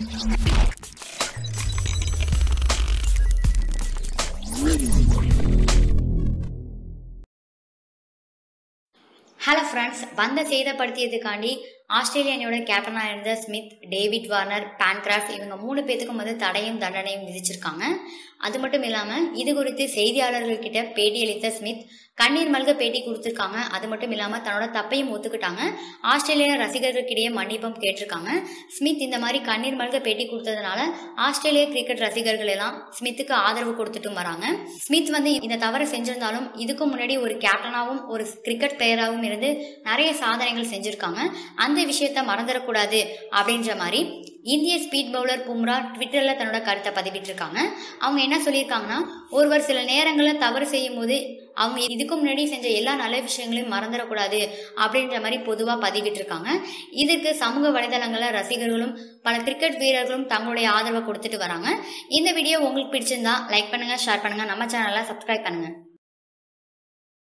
hello friends பந்தை சேதப்படுத்தியதுக்காண்டி ஆஸ்திரேலிய அணியோட கேப்டனாக இருந்த ஸ்மித் டேவிட் வார்னர் பான்கிராஃப்ட் இவங்க மூணு பேத்துக்கும் வந்து தடையும் தண்டனையும் விதிச்சிருக்காங்க அது மட்டும் இல்லாமல் இது குறித்து செய்தியாளர்கள்கிட்ட பேட்டி அளித்த ஸ்மித் கண்ணீர் மல்க பேட்டி கொடுத்துருக்காங்க அது மட்டும் இல்லாமல் தன்னோட தப்பையும் ஒத்துக்கிட்டாங்க ஆஸ்திரேலிய ரசிகர்களுக்கிடையே மன்னிப்பும் கேட்டிருக்காங்க ஸ்மித் இந்த மாதிரி கண்ணீர் மல்க பேட்டி கொடுத்ததுனால ஆஸ்திரேலிய கிரிக்கெட் ரசிகர்கள் எல்லாம் ஸ்மித்துக்கு ஆதரவு கொடுத்துட்டும் வராங்க ஸ்மித் வந்து இந்த தவறு செஞ்சிருந்தாலும் இதுக்கு முன்னாடி ஒரு கேப்டனாகவும் ஒரு கிரிக்கெட் பிளேயராகவும் இருந்து நிறைய சாதனைகள் செஞ்சுருக்காங்க அந்த விஷயத்த மறந்துடக்கூடாது அப்படின்ற மாதிரி இந்திய ஸ்பீட் பவுலர் பும்ரா ட்விட்டரில் தன்னோட கருத்தை பதிவிட்டிருக்காங்க அவங்க என்ன சொல்லியிருக்காங்கன்னா ஒருவர் சில நேரங்களில் தவறு செய்யும் போது அவங்க இதுக்கு முன்னாடி செஞ்ச எல்லா நல்ல விஷயங்களையும் மறந்துடக்கூடாது அப்படின்ற மாதிரி பொதுவாக பதிவிட்டிருக்காங்க இதற்கு சமூக வலைதளங்களில் ரசிகர்களும் பல கிரிக்கெட் வீரர்களும் தங்களுடைய ஆதரவை கொடுத்துட்டு வராங்க இந்த வீடியோ உங்களுக்கு பிடிச்சிருந்தா லைக் பண்ணுங்க ஷேர் பண்ணுங்க நம்ம சேனலை சப்ஸ்கிரைப் பண்ணுங்க